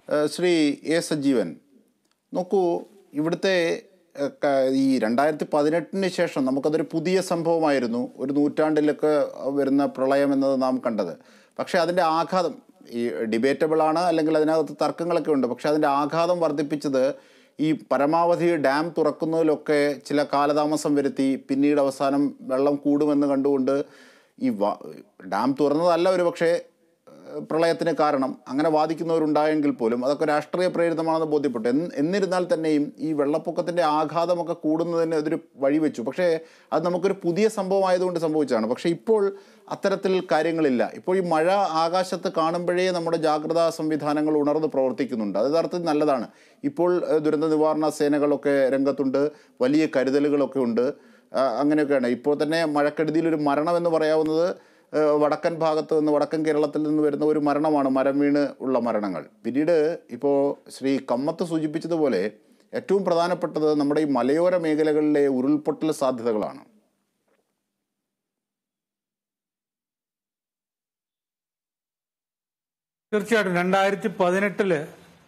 ഏഹ് Shri A Sajeevan നോക്കൂ ഇവിടുത്തെ ഏഹ്, ക- ഈ രണ്ടായിരത്തി പതിനെട്ടിന് ശേഷം നമുക്കതൊരു പുതിയ സംഭവമായിരുന്നു ഒരു നൂറ്റാണ്ടിലൊക്കെ വരുന്ന പ്രളയം എന്നത് നാം കണ്ടത് പക്ഷേ അതിൻ്റെ ആഘാതം ഈ ഡിബേറ്റബിൾ ആണ് അല്ലെങ്കിൽ അതിനകത്ത് തർക്കങ്ങളൊക്കെ ഉണ്ട് പക്ഷേ അതിൻ്റെ ആഘാതം വർദ്ധിപ്പിച്ചത് ഈ പരമാവധി ഡാം തുറക്കുന്നതിലൊക്കെ ചില കാലതാമസം വരുത്തി പിന്നീട് അവസാനം വെള്ളം കൂടുമെന്ന് കണ്ടുകൊണ്ട് ഈ വ- ഡാം തുറന്നതല്ല ഒരു പക്ഷേ ഏഹ് പ്രളയത്തിന് കാരണം അങ്ങനെ വാദിക്കുന്നവരുണ്ടായെങ്കിൽ പോലും അതൊക്കെ രാഷ്ട്രീയ പ്രേരിതമാണെന്ന് ബോധ്യപ്പെട്ടു എന്ന് എന്നിരുന്നാൽ തന്നെയും ഈ വെള്ളപ്പൊക്കത്തിൻ്റെ ആഘാതമൊക്കെ കൂടുന്നതിന് അതൊരു വഴിവെച്ചു പക്ഷേ അത് നമുക്കൊരു പുതിയ സംഭവമായതുകൊണ്ട് സംഭവിച്ചതാണ് പക്ഷേ ഇപ്പോൾ അത്തരത്തിൽ കാര്യങ്ങളില്ല ഇപ്പോൾ ഈ മഴ ആകാശത്ത് കാണുമ്പോഴേ നമ്മുടെ ജാഗ്രതാ സംവിധാനങ്ങൾ ഉണർന്ന് പ്രവർത്തിക്കുന്നുണ്ട് അത് യഥാർത്ഥത്തിൽ നല്ലതാണ് ഇപ്പോൾ ഏഹ് ദുരന്ത നിവാരണ സേനകളൊക്കെ രംഗത്തുണ്ട് വലിയ കരുതലുകളൊക്കെ ഉണ്ട് ആ, അങ്ങനെയൊക്കെയാണ് ഇപ്പോൾ തന്നെ മഴക്കെടുതിയിലൊരു മരണം എന്ന് പറയാവുന്നത് ഏഹ് വടക്കൻ ഭാഗത്ത് നിന്ന് വടക്കൻ കേരളത്തിൽ നിന്ന് വരുന്ന ഒരു മരണമാണ് മരം വീണ് ഉള്ള മരണങ്ങൾ പിന്നീട് ഇപ്പോൾ ശ്രീ കമ്മത്ത് സൂചിപ്പിച്ചതുപോലെ ഏറ്റവും പ്രധാനപ്പെട്ടത് നമ്മുടെ ഈ മലയോര മേഖലകളിലെ ഉരുൾപൊട്ടൽ സാധ്യതകളാണ് തീർച്ചയായിട്ടും രണ്ടായിരത്തി പതിനെട്ടില്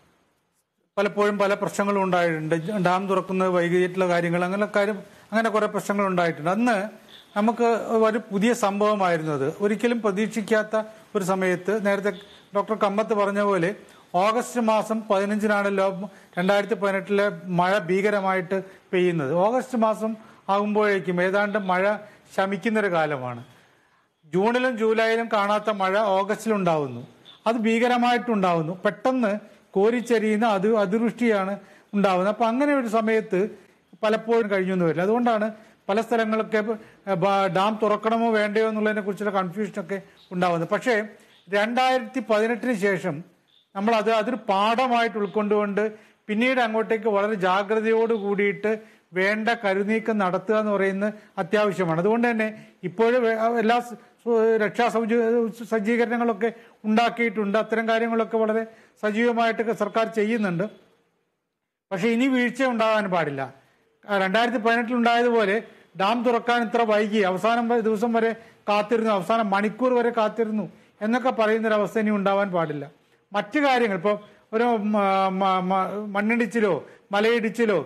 പലപ്പോഴും പല പ്രശ്നങ്ങളും ഉണ്ടായിട്ടുണ്ട് ഡാം തുറക്കുന്നത് വൈകിയിട്ടുള്ള കാര്യങ്ങൾ അങ്ങനെ കാര്യം അങ്ങനെ കുറെ പ്രശ്നങ്ങൾ ഉണ്ടായിട്ടുണ്ട് അന്ന് നമുക്ക് ഒരു പുതിയ സംഭവമായിരുന്നു അത് ഒരിക്കലും പ്രതീക്ഷിക്കാത്ത ഒരു സമയത്ത് നേരത്തെ ഡോക്ടർ കമ്മത്ത് പറഞ്ഞ പോലെ ഓഗസ്റ്റ് മാസം പതിനഞ്ചിനാണല്ലോ രണ്ടായിരത്തി പതിനെട്ടിലെ മഴ ഭീകരമായിട്ട് പെയ്യുന്നത് ഓഗസ്റ്റ് മാസം ആകുമ്പോഴേക്കും ഏതാണ്ട് മഴ ശമിക്കുന്നൊരു കാലമാണ് ജൂണിലും ജൂലൈയിലും കാണാത്ത മഴ ഓഗസ്റ്റിലുണ്ടാവുന്നു അത് ഭീകരമായിട്ടുണ്ടാവുന്നു പെട്ടെന്ന് കോരിച്ചെരിയുന്ന അത് അതിവൃഷ്ടിയാണ് ഉണ്ടാവുന്നത് അപ്പൊ അങ്ങനെ ഒരു സമയത്ത് പലപ്പോഴും കഴിഞ്ഞു എന്ന് വരില്ല അതുകൊണ്ടാണ് പല സ്ഥലങ്ങളൊക്കെ ബ- ഡാം തുറക്കണമോ വേണ്ടയോ എന്നുള്ളതിനെ കുറിച്ചുള്ള കൺഫ്യൂഷനൊക്കെ ഉണ്ടാവുന്നത് പക്ഷേ രണ്ടായിരത്തി പതിനെട്ടിന് ശേഷം നമ്മൾ അത് അതൊരു പാഠമായിട്ട് ഉൾക്കൊണ്ടുകൊണ്ട് പിന്നീട് അങ്ങോട്ടേക്ക് വളരെ ജാഗ്രതയോട് കൂടിയിട്ട് വേണ്ട കരുനീക്കം നടത്തുക എന്ന് പറയുന്നത് അത്യാവശ്യമാണ് അതുകൊണ്ട് തന്നെ ഇപ്പോഴും വേ- എല്ലാ സ- സു- രക്ഷാ സൗജ സജ്ജീകരണങ്ങളൊക്കെ ഉണ്ടാക്കിയിട്ടുണ്ട് അത്തരം കാര്യങ്ങളൊക്കെ വളരെ സജീവമായിട്ട് സർക്കാർ ചെയ്യുന്നുണ്ട് പക്ഷെ ഇനി വീഴ്ച ഉണ്ടാകാൻ പാടില്ല രണ്ടായിരത്തി പതിനെട്ടിൽ ഉണ്ടായതുപോലെ ഡാം തുറക്കാൻ ഇത്ര വൈകി അവസാനം വരെ- ദിവസം വരെ കാത്തിരുന്നു അവസാനം മണിക്കൂർ വരെ കാത്തിരുന്നു എന്നൊക്കെ പറയുന്നൊരവസ്ഥ ഇനി ഉണ്ടാവാൻ പാടില്ല മറ്റു കാര്യങ്ങൾ ഇപ്പോൾ ഒരു മ- മ- മ- മണ്ണിടിച്ചിലോ മലയിടിച്ചിലോ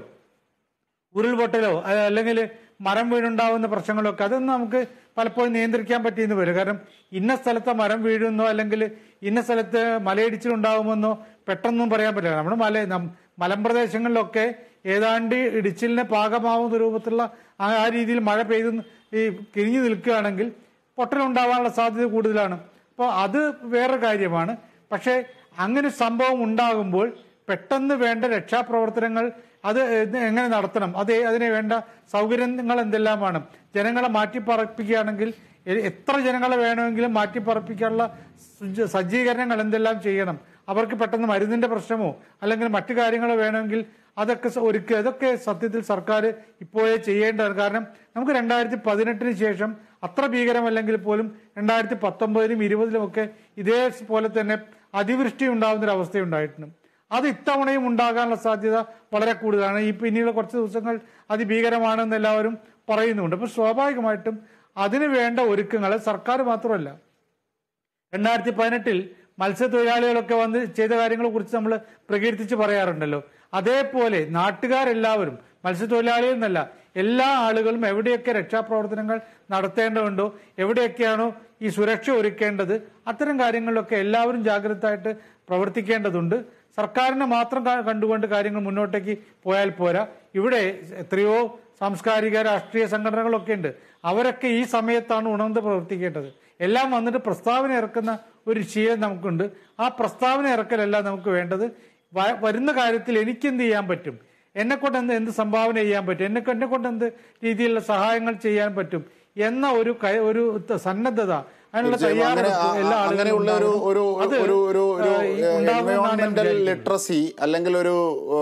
ഉരുൾപൊട്ടലോ അ- അല്ലെങ്കിൽ മരം വീണുണ്ടാവുന്ന പ്രശ്നങ്ങളൊക്കെ അതൊന്നും നമുക്ക് പലപ്പോഴും നിയന്ത്രിക്കാൻ പറ്റിയെന്ന് വരും കാരണം ഇന്ന സ്ഥലത്ത് മരം വീഴുന്നോ അല്ലെങ്കിൽ ഇന്ന സ്ഥലത്ത് മലയിടിച്ചിലുണ്ടാകുമെന്നോ പെട്ടെന്നും പറയാൻ പറ്റില്ല നമ്മുടെ മല നം- മലമ്പ്രദേശങ്ങളിലൊക്കെ ഏതാണ്ട് ഇടിച്ചിലിന് പാകമാവുന്ന രൂപത്തിലുള്ള ആ ആ രീതിയിൽ മഴ പെയ്ത് ഈ കിരിഞ്ഞു നിൽക്കുകയാണെങ്കിൽ പൊട്ടലുണ്ടാവാനുള്ള സാധ്യത കൂടുതലാണ് അപ്പോൾ അത് വേറെ കാര്യമാണ് പക്ഷേ അങ്ങനെ ഒരു സംഭവം ഉണ്ടാകുമ്പോൾ പെട്ടെന്ന് വേണ്ട രക്ഷാപ്രവർത്തനങ്ങൾ അത് ഇത് എങ്ങനെ നടത്തണം അത് അതിന് വേണ്ട സൗകര്യങ്ങൾ എന്തെല്ലാമാണ് ജനങ്ങളെ മാറ്റിപ്പറപ്പിക്കുകയാണെങ്കിൽ എ- എത്ര ജനങ്ങളെ വേണമെങ്കിലും മാറ്റിപ്പറപ്പിക്കാനുള്ള സുജ- സജ്ജീകരണങ്ങൾ എന്തെല്ലാം ചെയ്യണം അവർക്ക് പെട്ടെന്ന് മരുന്നിന്റെ പ്രശ്നമോ അല്ലെങ്കിൽ മറ്റു കാര്യങ്ങളോ വേണമെങ്കിൽ അതൊക്കെ സ- ഒരുക്കുക ഇതൊക്കെ സത്യത്തിൽ സർക്കാർ ഇപ്പോഴേ ചെയ്യേണ്ടതാണ് കാരണം നമുക്ക് രണ്ടായിരത്തി പതിനെട്ടിന് ശേഷം അത്ര ഭീകരമല്ലെങ്കിൽ പോലും രണ്ടായിരത്തി പത്തൊമ്പതിലും ഇരുപതിലും ഒക്കെ ഇതേപോലെ തന്നെ അതിവൃഷ്ടി ഉണ്ടാകുന്ന ഒരു അവസ്ഥ ഉണ്ടായിട്ടുണ്ട് അത് ഇത്തവണയും ഉണ്ടാകാനുള്ള സാധ്യത വളരെ കൂടുതലാണ് ഈ പിന്നീട് കുറച്ച് ദിവസങ്ങൾ അതിഭീകരമാണെന്ന് എല്ലാവരും പറയുന്നുണ്ട് അപ്പൊ സ്വാഭാവികമായിട്ടും അതിന് വേണ്ട ഒരുക്കങ്ങൾ സർക്കാർ മാത്രമല്ല രണ്ടായിരത്തി പതിനെട്ടിൽ മത്സ്യത്തൊഴിലാളികളൊക്കെ വന്ന് ചെയ്ത കാര്യങ്ങളെ കുറിച്ച് നമ്മൾ പ്രകീർത്തിച്ച് പറയാറുണ്ടല്ലോ അതേപോലെ നാട്ടുകാരെല്ലാവരും മത്സ്യത്തൊഴിലാളികൾ എന്നല്ല എല്ലാ ആളുകളും എവിടെയൊക്കെ രക്ഷാപ്രവർത്തനങ്ങൾ നടത്തേണ്ടതുണ്ടോ എവിടെയൊക്കെയാണോ ഈ സുരക്ഷ ഒരുക്കേണ്ടത് അത്തരം കാര്യങ്ങളിലൊക്കെ എല്ലാവരും ജാഗ്രതയായിട്ട് പ്രവർത്തിക്കേണ്ടതുണ്ട് സർക്കാരിനെ മാത്രം ക- കണ്ടുകൊണ്ട് കാര്യങ്ങൾ മുന്നോട്ടേക്ക് പോയാൽ പോരാ ഇവിടെ എത്രയോ സാംസ്കാരിക രാഷ്ട്രീയ സംഘടനകളൊക്കെ ഉണ്ട് അവരൊക്കെ ഈ സമയത്താണ് ഉണർന്ന് പ്രവർത്തിക്കേണ്ടത് എല്ലാം വന്നിട്ട് പ്രസ്താവന ഇറക്കുന്ന ഒരു ശീലം നമുക്കുണ്ട് ആ പ്രസ്താവന ഇറക്കലല്ല നമുക്ക് വേണ്ടത് വ- വരുന്ന കാര്യത്തിൽ എനിക്ക് എന്ത് ചെയ്യാൻ പറ്റും എന്നെ കൊണ്ട് എന്ത് എന്ത് സംഭാവന ചെയ്യാൻ പറ്റും എന്നെ എന്നെ കൊണ്ട് എന്ത് രീതിയിലുള്ള സഹായങ്ങൾ ചെയ്യാൻ പറ്റും എന്ന ഒരു ക- ഒരു ത- സന്നദ്ധത അതിനുള്ള തീർച്ചയായും അങ്ങനെ തയ്യാറെടുപ്പ് എല്ലാ ആ- ആളുകളും അങ്ങനെയുള്ള ഒരു ഒരു അത് ഒരു ഒരു ഒരു ഏഹ്, ഉണ്ടാകുമെന്നാണ് ഞാൻ എൻവയോൺമെന്റൽ വിചാരിക്കുന്നത്. ലിറ്ററസി അല്ലെങ്കിൽ ഒരു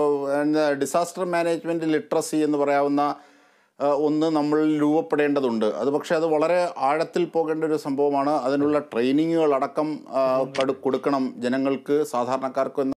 ഡിസാസ്റ്റർ മാനേജ്മെന്റ് ലിറ്ററസി എന്ന് പറയാവുന്ന ആ, ഒന്ന് നമ്മൾ രൂപപ്പെടേണ്ടതുണ്ട് അത് പക്ഷേ അത് വളരെ ആഴത്തിൽ പോകേണ്ട ഒരു സംഭവമാണ് അതിനുള്ള ട്രെയിനിങ്ങുകൾ അടക്കം ആ, കടു- കൊടുക്കണം ജനങ്ങൾക്ക് സാധാരണക്കാർക്ക്